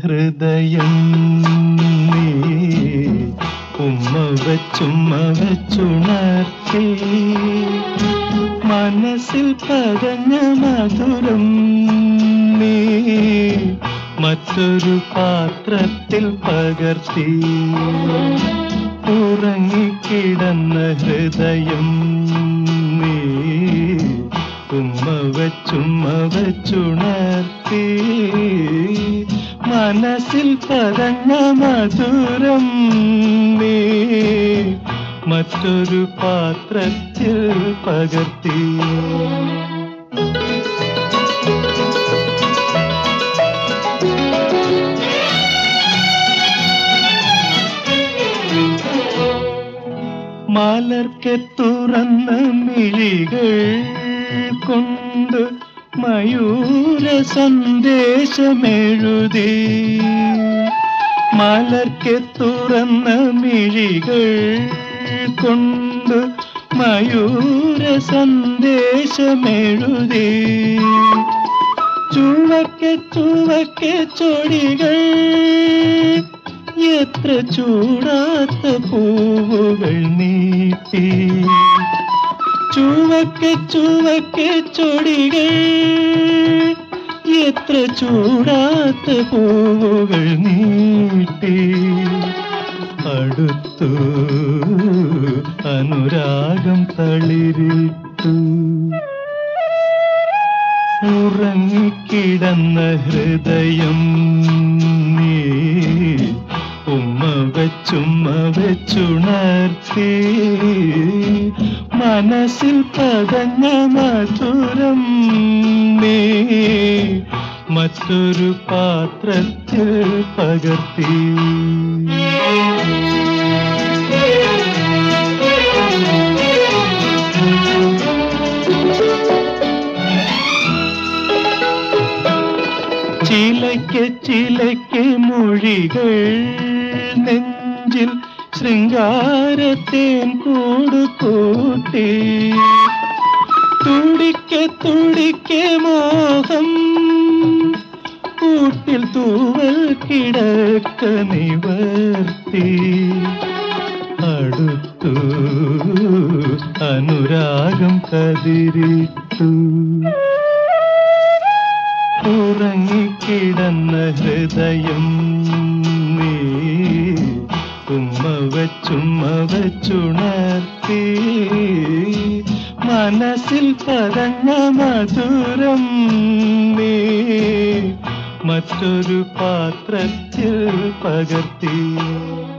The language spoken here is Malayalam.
ഹൃദയം നീ ഉമ്മ വെച്ചുമ്മ വെച്ചുണർത്തി മനസ്സിൽ പതഞ്ഞ മധുരം നീ മറ്റൊരു പാത്രത്തിൽ പകർത്തി ഉറങ്ങിക്കിടന്ന ഹൃദയം നീ ഉമ്മ വെച്ചുമ്മ വെച്ചുണർത്തി മനസ്സിൽ പതഞ്ഞ മധുരം നീ മറ്റൊരു പാത്രത്തിൽ പകർത്തി മലർക്കെ തുറന്ന മിഴികൾ കൊണ്ട് മയൂര സന്ദേശമെഴുതി മലർക്കെ തുറന്ന മിഴികൾ കൊണ്ട് മയൂര സന്ദേശമെഴുതി ചുവക്കെ ചുവക്കെ ചൊടികൾ എത്ര ചൂടാത്ത പൂവുകൾ നീട്ടി ചുവക്കെ ചുവക്കെ ചൊടികൾ എത്ര ചൂടാത്ത പൂവുകൾ നീട്ടി അടുത്തു അനുരാഗം തളിരിട്ടു ഉറങ്ങിക്കിടന്ന ഹൃദയം നീ ഉമ്മ വെച്ചുമ്മ വെച്ചുണർത്തി മനസ്സിൽ പതഞ്ഞ മധുരം നീ മറ്റൊരു പാത്രത്തിൽ പകർത്തി ചിലയ്ക്ക് ചിലയ്ക്ക് മൊഴികൾ നെഞ്ചിൽ ശൃംഗാരത്തേൻ കൂട് കൂട്ടി തുടിക്കെ തുടിക്കെ മോഹം കൂട്ടിൽ തൂവൽ കിടക്ക നിവർത്തി അടുത്തു അനുരാഗം കതിരിട്ടു ഉറങ്ങിക്കിടന്ന ഹൃദയം നീ ഉമ്മ വെച്ചുമ്മ വെച്ചുണർത്തി മനസ്സിൽ പതഞ്ഞ മധുരം നീ മറ്റൊരു പാത്രത്തിൽ പകർത്തി